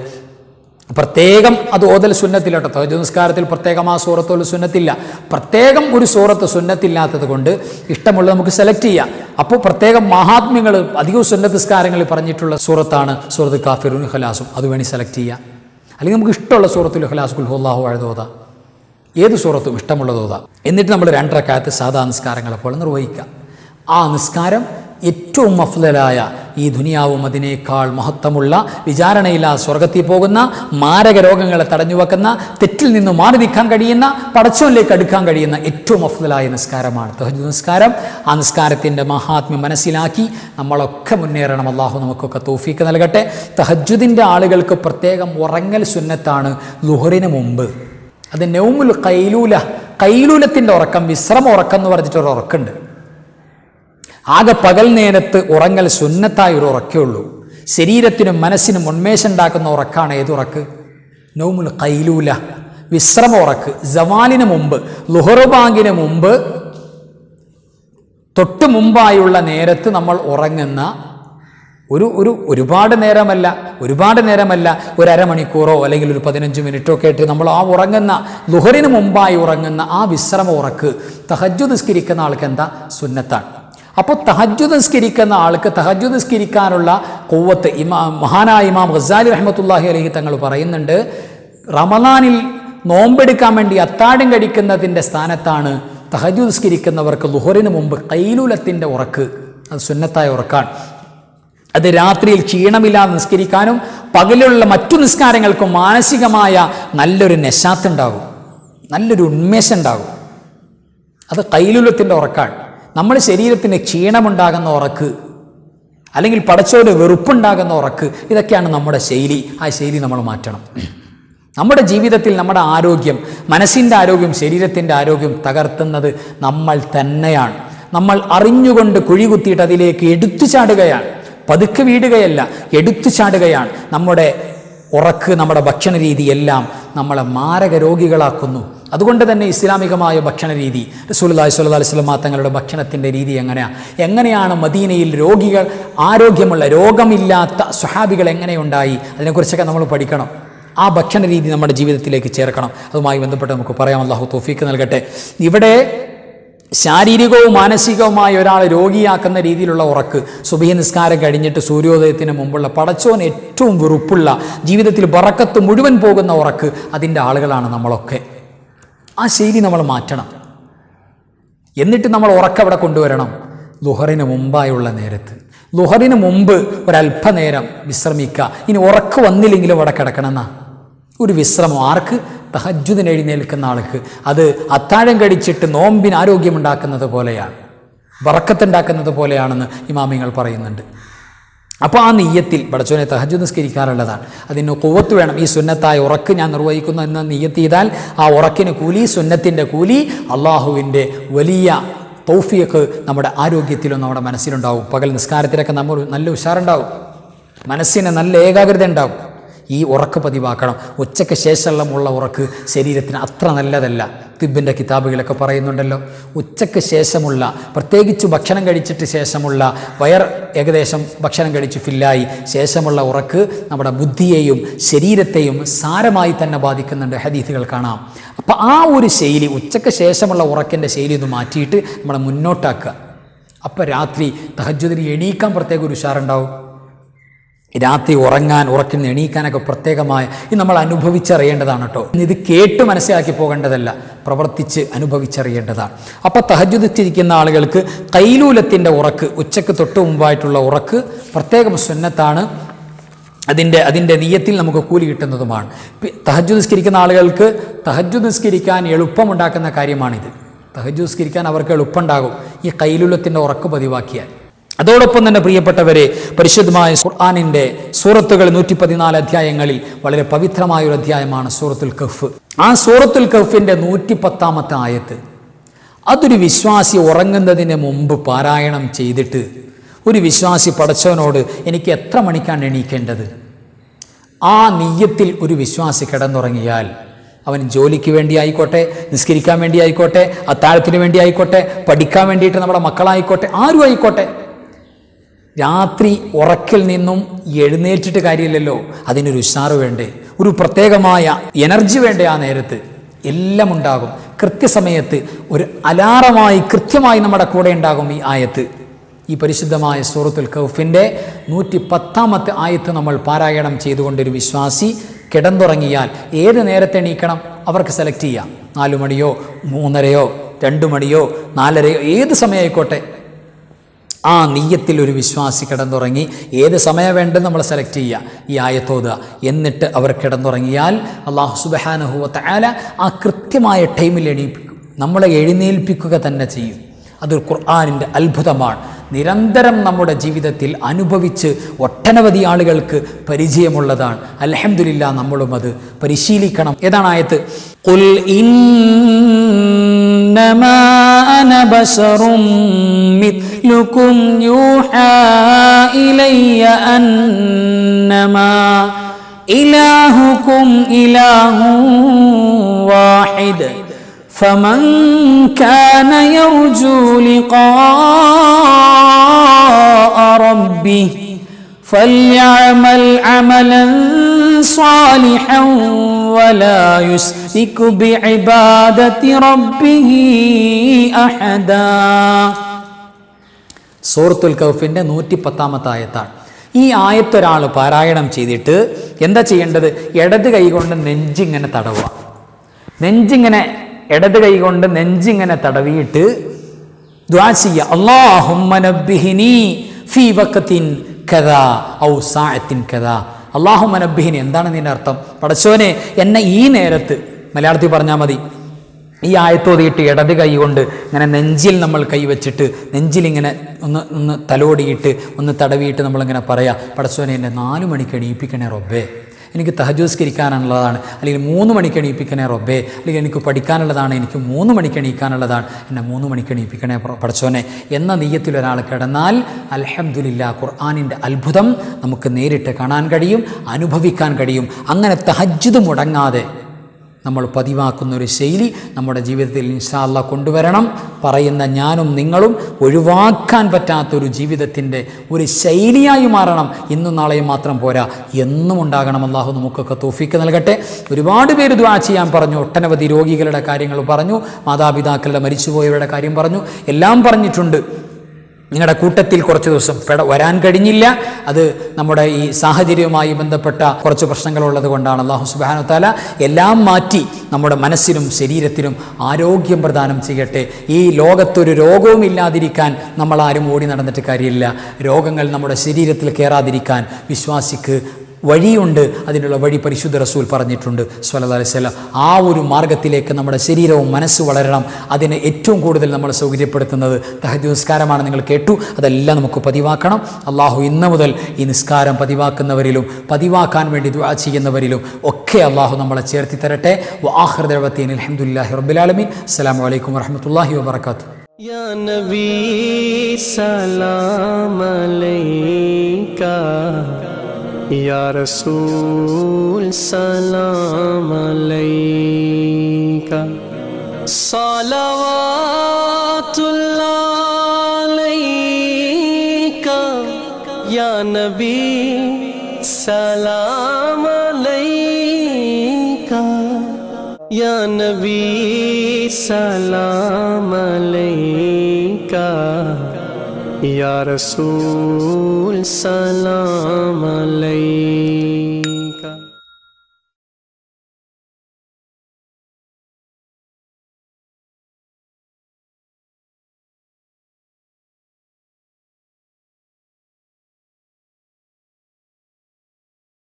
Speaker 2: പ്രത്യേകം അത് ഓതൽ സുന്നത്തില്ല കേട്ടോ തഹജ് നിസ്കാരത്തിൽ പ്രത്യേകം ആ സൂറത്തോൽ സുന്നത്തില്ല പ്രത്യേകം ഒരു സൂറത്ത് സുന്നത്തില്ലാത്തത് കൊണ്ട് ഇഷ്ടമുള്ളത് നമുക്ക് സെലക്ട് ചെയ്യാം അപ്പോൾ പ്രത്യേകം മഹാത്മ്യങ്ങൾ അധികവും സുന്നത്ത് നിസ്കാരങ്ങളിൽ പറഞ്ഞിട്ടുള്ള സൂറത്താണ് സൂറത്ത് കാഫിറുൻ ഖലാസും അത് വേണി സെലക്ട് ചെയ്യാം അല്ലെങ്കിൽ നമുക്ക് ഇഷ്ടമുള്ള സൂറത്തുൽ ഖലാസ് കുൽഹുല്ലാഹു വഹദ് ഓതാം ഏത് സൂറത്തും ഇഷ്ടമുള്ളത് ഓതാം എന്നിട്ട് നമ്മൾ രണ്ടരക്കാലത്ത് സാധാ നിസ്കാരങ്ങളെ പോലെ നിർവഹിക്കാം ആ നിസ്കാരം ഏറ്റവും മഫ്ലലായ ഈ ദുനിയാവും അതിനേക്കാൾ മഹത്വമുള്ള വിചാരണയില്ല സ്വർഗത്തിൽ പോകുന്ന മാരക രോഗങ്ങളെ തടഞ്ഞു വെക്കുന്ന തെറ്റിൽ നിന്ന് മാറി നിൽക്കാൻ കഴിയുന്ന പടച്ചോനിലേക്ക് അടുക്കാൻ കഴിയുന്ന ഏറ്റവും മഫ്ലലായ നിസ്കാരമാണ് തഹജ് നിസ്കാരം ആ നിസ്കാരത്തിൻ്റെ മഹാത്മ്യം മനസ്സിലാക്കി നമ്മളൊക്കെ മുന്നേറണം അള്ളാഹു നമുക്കൊക്കെ തോഫീക്ക് നൽകട്ടെ തഹജുദിൻ്റെ ആളുകൾക്ക് പ്രത്യേകം ഉറങ്ങൽ സുന്നത്താണ് ലുഹറിന് മുമ്പ് അത് നൗമുൽ കൈലൂല കൈലൂലത്തിൻ്റെ ഉറക്കം വിശ്രമ ഉറക്കം എന്ന് പറഞ്ഞിട്ടൊരു ഉറക്കമുണ്ട് ആകെ പകൽ നേരത്ത് ഉറങ്ങൽ സുന്നത്തായ ഒരു ഉറക്കേ ഉള്ളൂ ശരീരത്തിനും മനസ്സിനും ഉന്മേഷം ഉണ്ടാക്കുന്ന ഉറക്കാണ് ഏത് ഉറക്ക് നൗമുൽ കൈലൂല വിശ്രമ ഉറക്ക് ജവാലിന് മുമ്പ് ലുഹറുബാങ്കിന് മുമ്പ് തൊട്ട് മുമ്പായുള്ള നേരത്ത് നമ്മൾ ഉറങ്ങുന്ന ഒരു ഒരു ഒരുപാട് നേരമല്ല ഒരുപാട് നേരമല്ല ഒരു അരമണിക്കൂറോ അല്ലെങ്കിൽ ഒരു പതിനഞ്ച് മിനിറ്റോ ഒക്കെ ആയിട്ട് നമ്മൾ ആ ഉറങ്ങുന്ന ലുഹറിന് മുമ്പായി ഉറങ്ങുന്ന ആ വിശ്രമ ഉറക്ക് തഹജ്ജു നിസ്കരിക്കുന്ന ആൾക്ക് എന്താ സുന്നത്താണ് അപ്പോൾ തഹജ്ജു നിസ്കരിക്കുന്ന ആൾക്ക് തഹജ്ജു നിസ്കരിക്കാനുള്ള കൊവ്വത്ത് ഇമാ മഹാനായ ഇമാം ഗസാലി റഹ്മത്തുല്ലാഹി അലഹി തങ്ങൾ പറയുന്നുണ്ട് റമദാനിൽ നോമ്പെടുക്കാൻ വേണ്ടി അത്താഴം കഴിക്കുന്നതിൻ്റെ സ്ഥാനത്താണ് തഹജ്ജു നിസ്കരിക്കുന്നവർക്ക് ലുഹറിന് മുമ്പ് കൈലൂലത്തിൻ്റെ ഉറക്ക് അത് സുന്നത്തായ ഉറക്കാണ് അത് രാത്രിയിൽ ക്ഷീണമില്ലാതെ നിസ്കരിക്കാനും പകലുള്ള മറ്റു നിസ്കാരങ്ങൾക്കും മാനസികമായ നല്ലൊരു നശാത്തുണ്ടാകും നല്ലൊരു ഉന്മേഷം ഉണ്ടാകും അത് കൈലുലത്തിൻ്റെ ഉറക്കാണ് നമ്മുടെ ശരീരത്തിന് ക്ഷീണമുണ്ടാകുന്ന ഉറക്ക് അല്ലെങ്കിൽ പടച്ചോന് വെറുപ്പുണ്ടാകുന്ന ഉറക്ക് ഇതൊക്കെയാണ് നമ്മുടെ ശൈലി ആ ശൈലി നമ്മൾ മാറ്റണം നമ്മുടെ ജീവിതത്തിൽ നമ്മുടെ ആരോഗ്യം മനസ്സിൻ്റെ ആരോഗ്യം ശരീരത്തിൻ്റെ ആരോഗ്യം തകർത്തുന്നത് നമ്മൾ തന്നെയാണ് നമ്മൾ അറിഞ്ഞുകൊണ്ട് കുഴി കുത്തിയിട്ട് അതിലേക്ക് എടുത്തു ചാടുകയാണ് പതുക്കെ വീടുകയല്ല എടുത്തു ചാടുകയാണ് നമ്മുടെ ഉറക്ക് നമ്മുടെ ഭക്ഷണ രീതി എല്ലാം നമ്മളെ മാരക രോഗികളാക്കുന്നു അതുകൊണ്ട് തന്നെ ഇസ്ലാമികമായ ഭക്ഷണ രീതി റസൂലുള്ളാഹി സ്വല്ലല്ലാഹി അലൈഹി വസല്ലം തങ്ങളുടെ ഭക്ഷണത്തിൻ്റെ രീതി എങ്ങനെയാണ് എങ്ങനെയാണ് മദീനയിൽ രോഗികൾ ആരോഗ്യമുള്ള രോഗമില്ലാത്ത സ്വഹാബികൾ എങ്ങനെയുണ്ടായി അതിനെക്കുറിച്ചൊക്കെ നമ്മൾ പഠിക്കണം ആ ഭക്ഷണ രീതി നമ്മുടെ ജീവിതത്തിലേക്ക് ചേർക്കണം അതുമായി ബന്ധപ്പെട്ട് നമുക്ക് പറയാം അള്ളാഹു തോഫീക്ക് നൽകട്ടെ ഇവിടെ ശാരീരികവും മാനസികവുമായ ഒരാളെ രോഗിയാക്കുന്ന രീതിയിലുള്ള ഉറക്ക് സുബഹി നിസ്കാരം കഴിഞ്ഞിട്ട് സൂര്യോദയത്തിന് മുമ്പുള്ള പടച്ചോൻ ഏറ്റവും വെറുപ്പുള്ള ജീവിതത്തിൽ ബറക്കത്ത് മുഴുവൻ പോകുന്ന ഉറക്ക് അതിൻ്റെ ആളുകളാണ് നമ്മളൊക്കെ ആ ശൈലി നമ്മൾ മാറ്റണം എന്നിട്ട് നമ്മൾ ഉറക്കം അവിടെ കൊണ്ടുവരണം ലുഹറിന് മുമ്പായുള്ള നേരത്ത് ലുഹറിന് മുമ്പ് ഒരല്പനേരം വിശ്രമിക്കുക ഇനി ഉറക്ക് വന്നില്ലെങ്കിലും അവിടെ കിടക്കണമെന്നാ ഒരു വിശ്രമം ആർക്ക് തഹജുദിന് എഴുന്നേൽക്കുന്ന ആൾക്ക് അത് അത്താഴം കഴിച്ചിട്ട് നോമ്പിന് ആരോഗ്യമുണ്ടാക്കുന്നത് പോലെയാണ് വറക്കത്തുണ്ടാക്കുന്നത് പോലെയാണെന്ന് ഇമാമിങ്ങൾ പറയുന്നുണ്ട് അപ്പോൾ ആ നെയ്യത്തിൽ പടച്ചോനെ തഹജു നിസ്കരിക്കാറുള്ളതാണ് അതിന് കുവത്ത് വേണം ഈ സുന്നത്തായ ഉറക്ക് ഞാൻ നിർവഹിക്കുന്നു എന്ന് നെയ്യത്ത് ചെയ്താൽ ആ ഉറക്കിന് കൂലി സുന്നത്തിൻ്റെ കൂലി അള്ളാഹുവിൻ്റെ വലിയ തൗഫിയൊക്കെ നമ്മുടെ ആരോഗ്യത്തിലും നമ്മുടെ മനസ്സിലുണ്ടാവും പകൽ നിസ്കാരത്തിലൊക്കെ നമ്മൾ നല്ല ഉഷാറുണ്ടാവും മനസ്സിന് നല്ല ഏകാഗ്രത ഉണ്ടാവും ഈ ഉറക്ക് പതിവാക്കണം ഉച്ചയ്ക്ക് ശേഷമുള്ള ഉറക്ക് ശരീരത്തിന് അത്ര നല്ലതല്ല തിബിൻ്റെ കിതാബുകളൊക്കെ പറയുന്നുണ്ടല്ലോ ഉച്ചയ്ക്ക് ശേഷമുള്ള പ്രത്യേകിച്ച് ഭക്ഷണം കഴിച്ചിട്ട് ശേഷമുള്ള വയർ ഏകദേശം ഭക്ഷണം കഴിച്ച് ഫില്ലായി ശേഷമുള്ള ഉറക്ക് നമ്മുടെ ബുദ്ധിയെയും ശരീരത്തെയും സാരമായി തന്നെ ബാധിക്കുന്നുണ്ട് ഹദീസുകൾ കാണാം അപ്പോൾ ആ ഒരു ശൈലി ഉച്ചയ്ക്ക് ശേഷമുള്ള ഉറക്കിൻ്റെ ശൈലി ഒന്ന് മാറ്റിയിട്ട് നമ്മളെ മുന്നോട്ടാക്കുക അപ്പോൾ രാത്രി തഹജ്ജുദിന് എണീക്കാൻ പ്രത്യേക ഒരു ഉഷാറുണ്ടാവും രാത്രി ഉറങ്ങാൻ ഉറക്കിൽ നിന്ന് എണീക്കാനൊക്കെ പ്രത്യേകമായ ഇത് നമ്മൾ അനുഭവിച്ചറിയേണ്ടതാണ് കേട്ടോ ഇത് കേട്ട് മനസ്സിലാക്കി പോകേണ്ടതല്ല പ്രവർത്തിച്ച് അനുഭവിച്ചറിയേണ്ടതാണ് അപ്പോൾ തഹജുദിച്ചിരിക്കുന്ന ആളുകൾക്ക് കൈലൂലത്തിൻ്റെ ഉറക്ക് ഉച്ചക്ക് തൊട്ട് മുമ്പായിട്ടുള്ള ഉറക്ക് പ്രത്യേകം സുന്നത്താണ് അതിൻ്റെ അതിൻ്റെ നീയത്തിൽ നമുക്ക് കൂലി കിട്ടുന്നതുമാണ് തഹജു നിസ്കരിക്കുന്ന ആളുകൾക്ക് തഹജു നിസ്കരിക്കാൻ എളുപ്പമുണ്ടാക്കുന്ന കാര്യമാണിത് തഹജു നിസ്കരിക്കാൻ അവർക്ക് എളുപ്പമുണ്ടാകും ഈ കൈലുലത്തിൻ്റെ ഉറക്ക് പതിവാക്കിയാൽ അതോടൊപ്പം തന്നെ പ്രിയപ്പെട്ടവരെ പരിശുദ്ധമായ ഖുർആാനിൻ്റെ സൂറത്തുകൾ നൂറ്റി പതിനാല് അധ്യായങ്ങളിൽ വളരെ പവിത്രമായ ഒരു അധ്യായമാണ് സൂറത്തുൽ കഫ് ആ സൂറത്തുൽ കഫിൻ്റെ നൂറ്റി പത്താമത്തെ ആയത്ത് അതൊരു വിശ്വാസി ഉറങ്ങുന്നതിന് മുമ്പ് പാരായണം ചെയ്തിട്ട് ഒരു വിശ്വാസി പടച്ചവനോട് എനിക്ക് എത്ര മണിക്കാണ് എണീക്കേണ്ടത് ആ നീയത്തിൽ ഒരു വിശ്വാസി കിടന്നുറങ്ങിയാൽ അവൻ ജോലിക്ക് വേണ്ടി ആയിക്കോട്ടെ നിസ്കരിക്കാൻ വേണ്ടി ആയിക്കോട്ടെ അത്താഴത്തിന് വേണ്ടി ആയിക്കോട്ടെ പഠിക്കാൻ വേണ്ടിയിട്ട് നമ്മുടെ മക്കളായിക്കോട്ടെ ആരും ആയിക്കോട്ടെ രാത്രി ഉറക്കിൽ നിന്നും എഴുന്നേറ്റിട്ട് കാര്യമില്ലല്ലോ അതിനൊരു ഉഷാറ് വേണ്ടേ ഒരു പ്രത്യേകമായ എനർജി വേണ്ടേ ആ നേരത്ത് എല്ലാം ഉണ്ടാകും കൃത്യസമയത്ത് ഒരു അലാറമായി കൃത്യമായി നമ്മുടെ കൂടെ ഉണ്ടാകും ഈ ആയത്ത് ഈ പരിശുദ്ധമായ സൂറത്തുൽ കൗഫിൻ്റെ നൂറ്റി പത്താമത്തെ ആയത്ത് നമ്മൾ പാരായണം ചെയ്തുകൊണ്ടൊരു വിശ്വാസി കിടന്നുറങ്ങിയാൽ ഏത് നേരത്തെ എണീക്കണം അവർക്ക് സെലക്ട് ചെയ്യാം നാലു മണിയോ മൂന്നരയോ രണ്ട് മണിയോ നാലരയോ ഏത് സമയമായിക്കോട്ടെ ആ നീയത്തിൽ ഒരു വിശ്വാസി കിടന്നുറങ്ങി ഏത് സമയം വേണ്ടെന്ന് നമ്മൾ സെലക്ട് ചെയ്യുക ഈ ആയത്തോതുക എന്നിട്ട് അവർ കിടന്നുറങ്ങിയാൽ അള്ളാഹു സുബഹാനുഹുവത്ത ആല ആ കൃത്യമായ ടൈമിൽ എണീപ്പിക്കും നമ്മളെ എഴുന്നേൽപ്പിക്കുക തന്നെ ചെയ്യും അതൊരു ഖുർആാനിൻ്റെ അത്ഭുതമാണ് നിരന്തരം നമ്മുടെ ജീവിതത്തിൽ അനുഭവിച്ച് ഒട്ടനവധി ആളുകൾക്ക് പരിചയമുള്ളതാണ് അലഹമില്ല നമ്മളും അത് പരിശീലിക്കണം ഏതാണ് ആയത്ത് കുൽ إنما أنا بشر مثلكم يوحى إلي أنما إلهكم إله واحد فمن كان يرجو لقاء ربه فليعمل عملا صالحا ولا يشرك بعبادة ربه أحدا സൂറത്തുൽ കൗഫിൻ്റെ നൂറ്റി പത്താമത്തെ ആയത്താണ് ഈ ആയത്തൊരാൾ പാരായണം ചെയ്തിട്ട് എന്താ ചെയ്യേണ്ടത് ഇടത് കൈ കൊണ്ട് നെഞ്ചിങ്ങനെ തടവുക നെഞ്ചിങ്ങനെ ഇടത് കൈ കൊണ്ട് നെഞ്ചിങ്ങനെ തടവിയിട്ട് ദ്വാ ചെയ്യുക അള്ളാഹുമ്മ നബ്ബിഹിനി ഫീ വഖത്തിൻ കഥാ ഔ സാഅത്തിൻ കഥാ അള്ളാഹുമ്മ നബ്ബിഹിനി എന്താണ് നിന്റെ അർത്ഥം പടച്ചോനെ എന്നെ ഈ നേരത്ത് മലയാളത്തിൽ പറഞ്ഞാൽ മതി ഈ ആയത്തോതിയിട്ട് ഇടത് കൈ കൊണ്ട് ഇങ്ങനെ നെഞ്ചിൽ നമ്മൾ കൈവച്ചിട്ട് നെഞ്ചിലിങ്ങനെ ഒന്ന് ഒന്ന് തലോടിയിട്ട് ഒന്ന് തടവിയിട്ട് നമ്മളിങ്ങനെ പറയാം പടച്ചോനെ എന്നെ നാല് മണിക്ക് എണീപ്പിക്കണേ റബ്ബേ എനിക്ക് തഹജൂസ്കരിക്കാനുള്ളതാണ് അല്ലെങ്കിൽ മൂന്ന് മണിക്ക് എണീപ്പിക്കണേ റബ്ബേ അല്ലെങ്കിൽ എനിക്ക് പഠിക്കാനുള്ളതാണ് എനിക്ക് മൂന്ന് മണിക്ക് എണീക്കാനുള്ളതാണ് എന്നെ മൂന്ന് മണിക്ക് എണീപ്പിക്കണേ പ്ര- പടച്ചോനെ എന്ന നീയത്തിൽ ഒരാൾ കിടന്നാൽ അൽഹംദുലില്ലാ ഖുർആാനിൻ്റെ അത്ഭുതം നമുക്ക് നേരിട്ട് കാണാൻ കഴിയും അനുഭവിക്കാൻ കഴിയും അങ്ങനെ തഹജ്ജുദ് മുടങ്ങാതെ നമ്മൾ പതിവാക്കുന്ന ഒരു ശൈലി നമ്മുടെ ജീവിതത്തിൽ ഇൻഷാല്ല കൊണ്ടുവരണം പറയുന്ന ഞാനും നിങ്ങളും ഒഴിവാക്കാൻ പറ്റാത്തൊരു ജീവിതത്തിൻ്റെ ഒരു ശൈലിയായി മാറണം ഇന്നും നാളെയും മാത്രം പോരാ എന്നും ഉണ്ടാകണം അള്ളാഹു നമുക്കൊക്കെ തോഫിക്ക് നൽകട്ടെ ഒരുപാട് പേര് ദ്വാ ചെയ്യാൻ പറഞ്ഞു ഒട്ടനവധി രോഗികളുടെ കാര്യങ്ങൾ പറഞ്ഞു മാതാപിതാക്കളുടെ മരിച്ചുപോയവരുടെ കാര്യം പറഞ്ഞു എല്ലാം പറഞ്ഞിട്ടുണ്ട് നിങ്ങളുടെ കൂട്ടത്തിൽ കുറച്ച് ദിവസം പെട വരാൻ കഴിഞ്ഞില്ല അത് നമ്മുടെ ഈ സാഹചര്യവുമായി ബന്ധപ്പെട്ട കുറച്ച് പ്രശ്നങ്ങളുള്ളത് കൊണ്ടാണ് അള്ളാഹു സുബാനു താല എല്ലാം മാറ്റി നമ്മുടെ മനസ്സിനും ശരീരത്തിനും ആരോഗ്യം പ്രദാനം ചെയ്യട്ടെ ഈ ലോകത്തൊരു രോഗവും ഇല്ലാതിരിക്കാൻ നമ്മൾ ആരും ഓടി നടന്നിട്ട് കാര്യമില്ല രോഗങ്ങൾ നമ്മുടെ ശരീരത്തിൽ കയറാതിരിക്കാൻ വിശ്വാസിക്ക് വഴിയുണ്ട് അതിനുള്ള വഴി പരിശുദ്ധ റസൂൽ പറഞ്ഞിട്ടുണ്ട് സ്വല്ലല്ലാഹു അലൈഹി വസല്ലം ആ ഒരു മാർഗത്തിലേക്ക് നമ്മുടെ ശരീരവും മനസ്സ് വളരണം അതിനെ ഏറ്റവും കൂടുതൽ നമ്മൾ സൗകര്യപ്പെടുത്തുന്നത് തഹജ് നിസ്കാരമാണ് നിങ്ങൾ കേട്ടു അതെല്ലാം നമുക്ക് പതിവാക്കണം അള്ളാഹു ഇന്ന് മുതൽ ഈ നിസ്കാരം പതിവാക്കുന്നവരിലും പതിവാക്കാൻ വേണ്ടി ദുആ ചെയ്യുന്നവരിലും ഒക്കെ അള്ളാഹു നമ്മളെ ചേർത്തി തരട്ടെ വാഹൃദീൻ അലഹമുല്ലാഹി റബ്ബുലാലമീൻ അസ്സലാമു അലൈക്കും വറഹമത്തല്ലാഹി വബർക്കാത്തു
Speaker 1: या नबी सलाम अलैका या रसूल सलाम अलैका सलावातुल्लाह अलैका या नबी सलाम अलैका या नबी सलाम अलैका या रसूल सलाम अलैका